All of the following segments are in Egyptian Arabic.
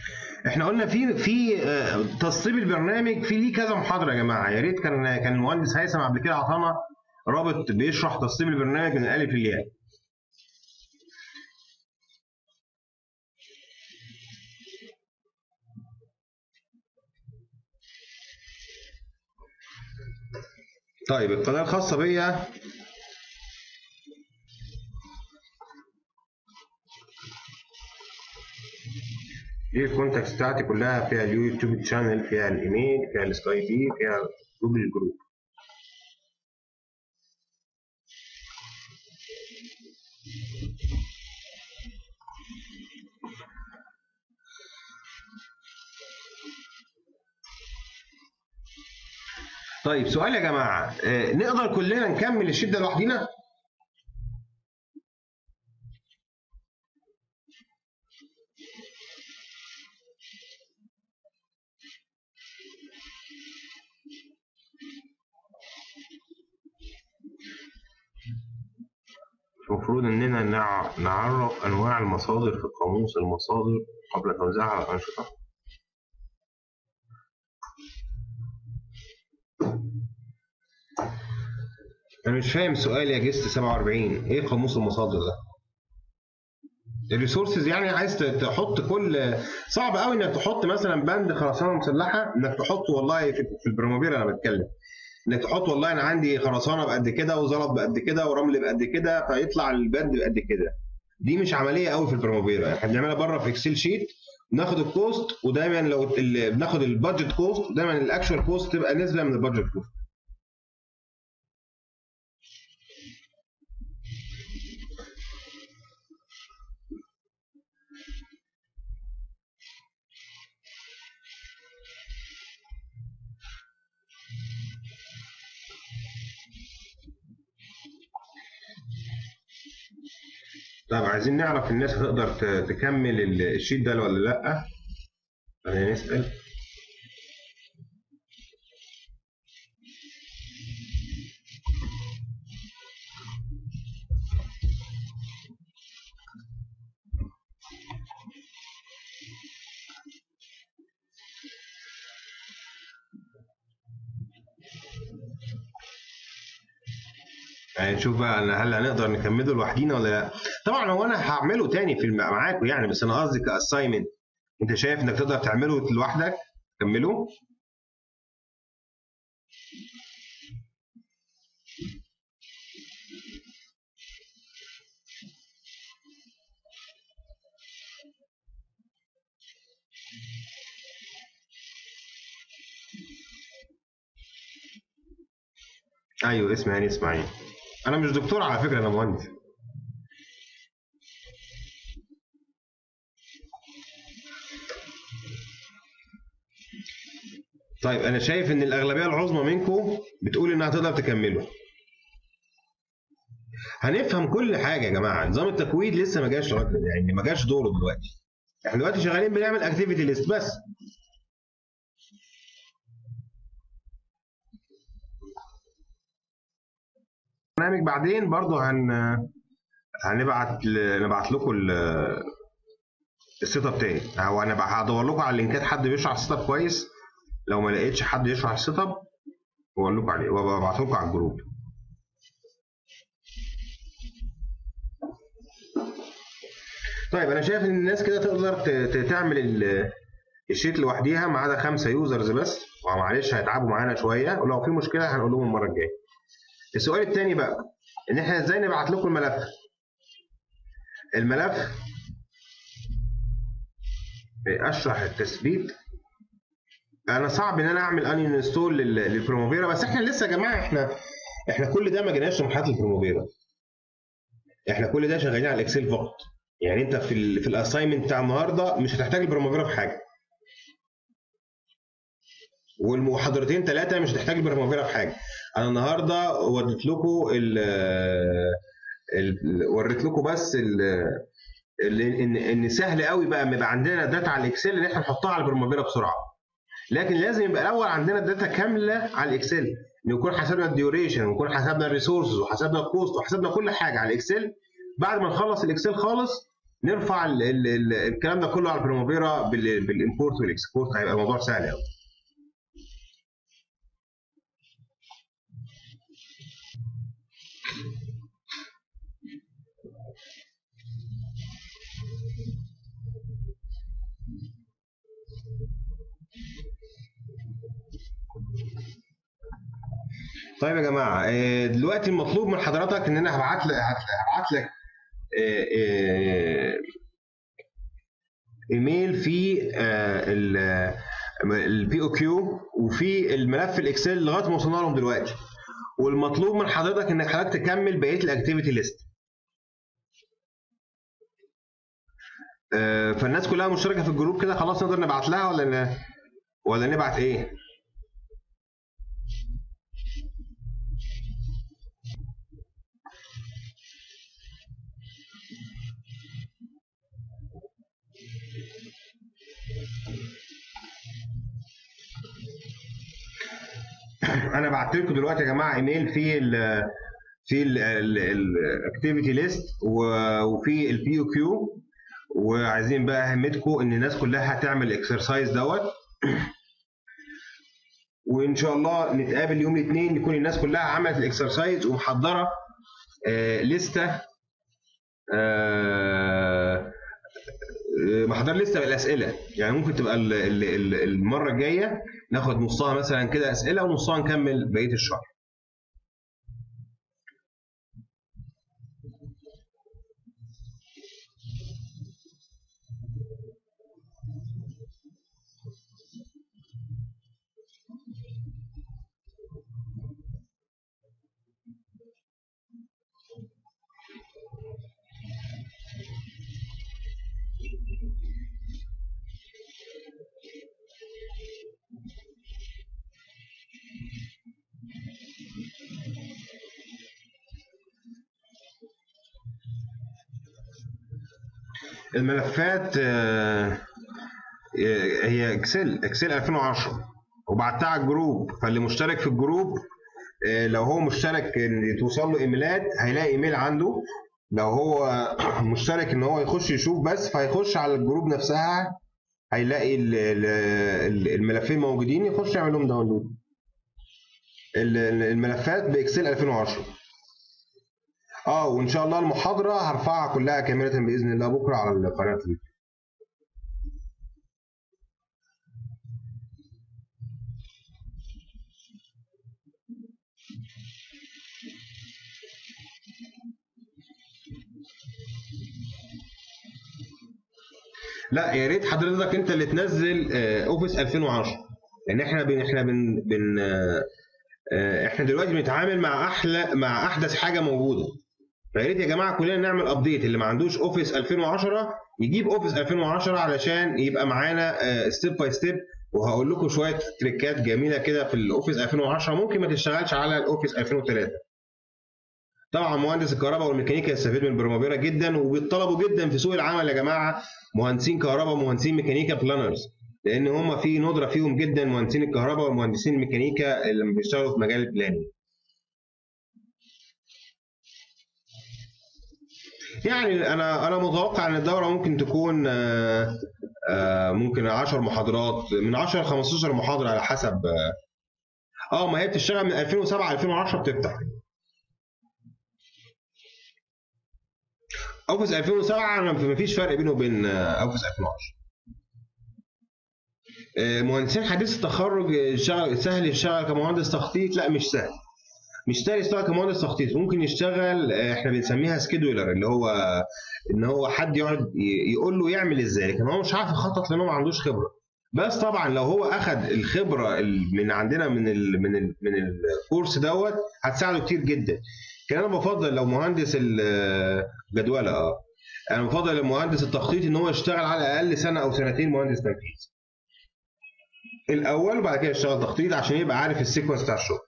احنا قلنا في في آه، تسطيب البرنامج في ليه كذا محاضره يا جماعه يا ريت كان كان المهندس هيثم قبل كده عطانا رابط بيشرح تسطيب البرنامج من الالف للياء طيب القناه الخاصه بيا دي الكونتاكس بتاعتي كلها فيها اليوتيوب شانل فيها الايميل فيها السكاي بي فيها جوجل جروب طيب سؤال يا جماعه آه، نقدر كلنا نكمل الشيت ده لوحدينا؟ المفروض إننا نع- نعرف أنواع المصادر في قاموس المصادر قبل توزيعها على الأنشطة. أنا مش فاهم سؤال يا جست 47 إيه قاموس المصادر ده؟ الريسورسز يعني عايز ت- تحط كل صعب قوي انك تحط مثلا بند خرسانه مسلحه انك تحط والله في في البرموبيرا انا بتكلم انك تحط والله انا عندي خرسانه بقد كده وزلط بقد كده ورمل بقد كده فيطلع البند بقد كده دي مش عمليه قوي في البرموبيرا احنا بنعملها بره في اكسل شيت بناخد الكوست ودايما لو ال- بناخد البادجت كوست دايما الاكشوال كوست تبقى نسبه من البادجت كوست طب عايزين نعرف الناس هتقدر ت- تكمل ال- الشيت ده ولا لا خلينا نسال يعني نشوف بقى أنا هل هنقدر نكمله لوحدينا ولا لا طبعا هو انا هعمله تاني في الم- معاكم يعني بس انا قصدي كاساينمنت انت شايف انك تقدر تعمله لوحدك كمله ايوه اسمي يعني اسماعيل انا مش دكتور على فكره انا مهندس طيب انا شايف ان الاغلبيه العظمى منكم بتقول انها تقدر تكمله هنفهم كل حاجه يا جماعه نظام التكويد لسه ما جاش لغايه دلوقتي، يعني ما جاش دوره دلوقتي احنا دلوقتي شغالين بنعمل اكتيفيتي ليست بس برنامج بعدين برضه هن هنبعت ل... نبعت لكم ال- السيت اب تاني او انا بقى هدور لكم على اللينكات حد بيشرح السيت اب كويس لو ما لقيتش حد يشرح السيت اب واقول لكم عليه وابعته لكم على الجروب طيب انا شايف ان الناس كده تقدر ت- ت- تعمل ال- الشيت لوحديها ما عدا خمسه يوزرز بس ومعلش هيتعبوا معانا شويه ولو في مشكله هنقول لهم المره الجايه السؤال الثاني بقى ان احنا ازاي نبعت لكم الملف الملف اشرح التثبيت انا صعب ان انا اعمل ان انستول للبروموفيرا بس احنا لسه يا جماعه احنا احنا كل ده ما جيناش لمرحله البروموفيرا احنا كل ده شغالين على الاكسل فقط يعني انت في ال في الاساينمنت بتاع النهارده مش هتحتاج البروموفيرا في حاجه والمحاضرتين ثلاثه مش هتحتاج البروموفيرا في حاجه انا النهارده وريت لكم ال ال- وريت لكم بس ال ال- ان ان سهل قوي بقى ما يبقى عندنا داتا على الاكسل ان احنا نحطها على البروموفيرا بسرعه لكن لازم يبقى الاول عندنا داتا كامله على الاكسل نكون حسبنا الديوريشن ونكون حسبنا الريسورسز وحسبنا الكوست وحسبنا كل حاجه على الاكسل بعد ما نخلص الاكسل خالص نرفع ال ال ال الكلام ده كله على البريمافيرا بالامبورت والاكسبورت هيبقى الموضوع سهل قوي طيب يا جماعه آه، دلوقتي المطلوب من حضرتك ان انا هبعت لك هبعت لك آه، آه، ايميل في البي او كيو وفي الملف الاكسل لغايه ما وصلنا لهم دلوقتي والمطلوب من حضرتك انك حضرتك تكمل بقيه الاكتيفيتي ليست فالناس كلها مشتركه في الجروب كده خلاص نقدر نبعت لها ولا ن... ولا نبعت ايه؟ انا بعت لكم دلوقتي يا جماعه ايميل في ال في الاكتيفيتي ليست وفي البي او كيو وعايزين بقى اهمتكم ان الناس كلها هتعمل الاكسرسايز دوت وان شاء الله نتقابل يوم الاثنين يكون الناس كلها عملت الاكسرسايز ومحضره آه لسته آه محضر لسه بالاسئله يعني ممكن تبقى المره الجايه ناخد نصها مثلا كده اسئله ونصها نكمل بقيه الشرح الملفات آه، هي اكسل اكسل 2010 وبعتها على الجروب فاللي مشترك في الجروب آه، لو هو مشترك ان توصل له ايميلات هيلاقي ايميل عنده لو هو مشترك ان هو يخش يشوف بس فهيخش على الجروب نفسها هيلاقي الملفين موجودين يخش يعمل لهم داونلود الملفات باكسل 2010 اه وان شاء الله المحاضره هرفعها كلها كامله باذن الله بكره على القناه دي لا يا ريت حضرتك انت اللي تنزل اوفيس 2010 لان احنا بن احنا بن, بن آه، احنا دلوقتي بنتعامل مع احلى مع احدث حاجه موجوده فيا ريت يا جماعه كلنا نعمل ابديت اللي ما عندوش اوفيس 2010 يجيب اوفيس 2010 علشان يبقى معانا ستيب باي ستيب وهقول لكم شويه تريكات جميله كده في الاوفيس 2010 ممكن ما تشتغلش على الاوفيس 2003 طبعا مهندس الكهرباء والميكانيكا يستفيد من البرموبيرا جدا وبيطلبوا جدا في سوق العمل يا جماعه مهندسين كهرباء ومهندسين ميكانيكا بلانرز لان هم في ندره فيهم جدا مهندسين الكهرباء ومهندسين الميكانيكا اللي بيشتغلوا في مجال البلاننج يعني انا انا متوقع ان الدوره ممكن تكون آه، آه، ممكن 10 محاضرات من 10 ل 15 محاضره على حسب اه ما هي بتشتغل من 2007 2010 بتفتح اوفيس 2007 ما فيش فرق بينه وبين اوفيس 2010 مهندسين حديث التخرج سهل يشتغل كمهندس تخطيط لا مش سهل مش سهل يشتغل كمهندس تخطيط ممكن يشتغل احنا بنسميها سكيدولر اللي هو ان هو حد يقعد يقول له يعمل ازاي لكن هو مش عارف يخطط لانه ما عندوش خبره بس طبعا لو هو اخذ الخبره من عندنا من ال من ال من الكورس دوت هتساعده كتير جدا كان انا بفضل لو مهندس الجدوله اه انا بفضل المهندس التخطيط ان هو يشتغل على الاقل سنه او سنتين مهندس تنفيذ الاول وبعد كده يشتغل تخطيط عشان يبقى عارف السيكونس بتاع الشغل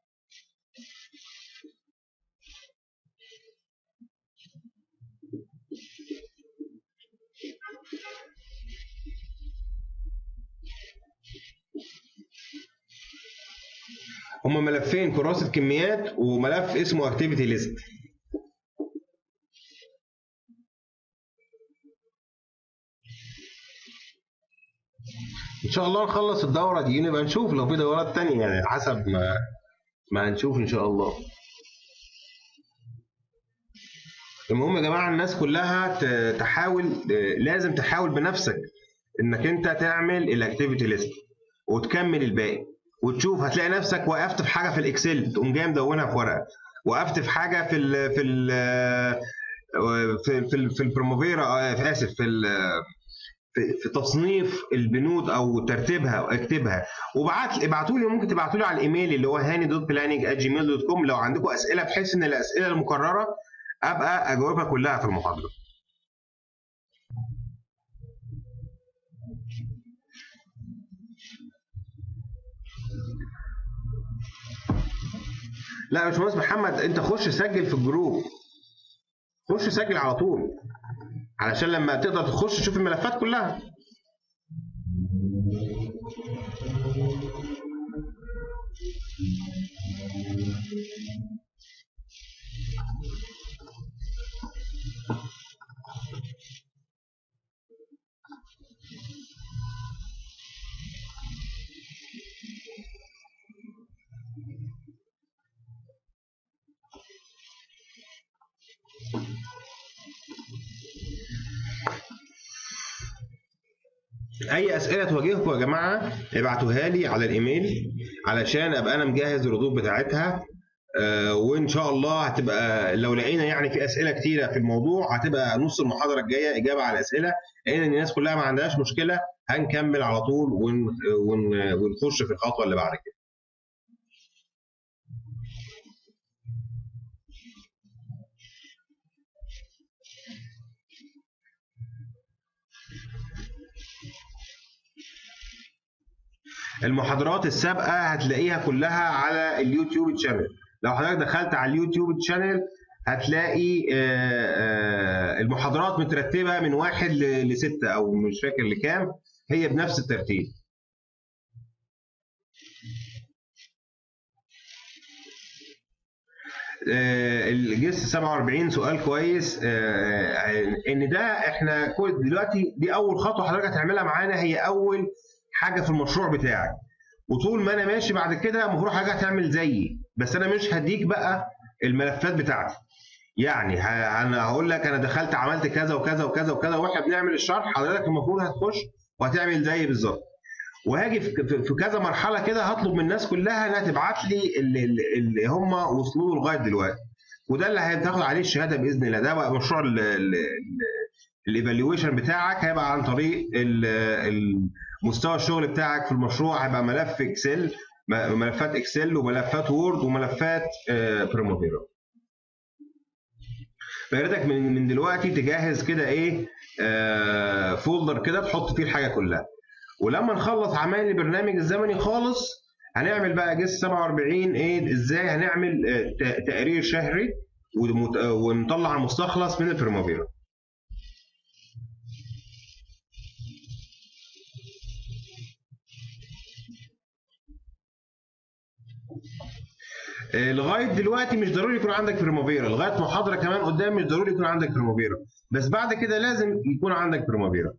هما ملفين كراسة كميات وملف اسمه اكتيفيتي ليست ان شاء الله نخلص الدوره دي نبقى نشوف لو في دورات تانية يعني حسب ما ما هنشوف ان شاء الله المهم يا جماعه الناس كلها ت- تحاول لازم تحاول بنفسك انك انت تعمل الاكتيفيتي ليست وتكمل الباقي وتشوف هتلاقي نفسك وقفت في حاجه في الاكسل تقوم جاي مدونها في ورقه وقفت في حاجه في ال في ال في في, ال- في البروموفيرا آه، اسف في ال- في في تصنيف البنود او ترتيبها اكتبها وبعت ابعتوا لي ممكن تبعتوا لي على الايميل اللي هو هاني دوت بلاننج جيميل دوت كوم لو عندكم اسئله بحيث ان الاسئله المكرره ابقى اجاوبها كلها في المحاضره لا يا باشمهندس محمد انت خش سجل في الجروب خش سجل على طول علشان لما تقدر تخش تشوف الملفات كلها اي اسئله تواجهكم يا جماعه ابعتوها لي على الايميل علشان ابقى انا مجهز الردود بتاعتها آه، وان شاء الله هتبقى لو لقينا يعني في اسئله كتيره في الموضوع هتبقى نص المحاضره الجايه اجابه على الاسئله لان الناس كلها ما عندهاش مشكله هنكمل على طول ون... ون... ونخش في الخطوه اللي بعد كده المحاضرات السابقه هتلاقيها كلها على اليوتيوب تشانل لو حضرتك دخلت على اليوتيوب تشانل هتلاقي آه، آه، المحاضرات مترتبه من واحد ل- لسته او مش فاكر لكام هي بنفس الترتيب آه، الجس 47 سؤال كويس آه، ان ده احنا كل دلوقتي دي اول خطوه حضرتك هتعملها معانا هي اول حاجه في المشروع بتاعك وطول ما انا ماشي بعد كده المفروض حاجه هتعمل زيي بس انا مش هديك بقى الملفات بتاعتي يعني ه- انا هقول لك انا دخلت عملت كذا وكذا وكذا وكذا واحنا بنعمل الشرح حضرتك المفروض هتخش وهتعمل زيي بالظبط وهاجي في في- في كذا مرحله كده هطلب من الناس كلها انها تبعت لي اللي, اللي هم وصلوا له لغايه دلوقتي وده اللي هتاخد عليه الشهاده باذن الله ده بقى مشروع الايفالويشن بتاعك هيبقى عن طريق ال- ال- مستوى الشغل بتاعك في المشروع هيبقى ملف اكسل م- ملفات اكسل وملفات وورد وملفات بريموفيرا فياريتك من من دلوقتي تجهز كده ايه آه، فولدر كده تحط فيه الحاجه كلها ولما نخلص عمل البرنامج الزمني خالص هنعمل بقى جس 47 ايه ازاي هنعمل آه، ت- تقرير شهري ومت- آه، ونطلع المستخلص من البريموفيرا آه، لغايه دلوقتي مش ضروري يكون عندك بريموفيرا لغايه محاضره كمان قدام مش ضروري يكون عندك بريموفيرا بس بعد كده لازم يكون عندك بريموفيرا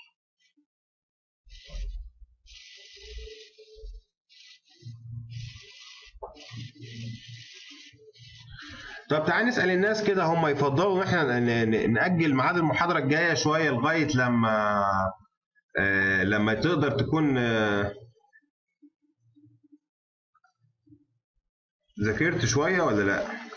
طب تعال نسال الناس كده هم يفضلوا ان احنا ن- ن- ناجل ميعاد المحاضره الجايه شويه لغايه لما آه، لما تقدر تكون آه، ذاكرت شويه ولا لا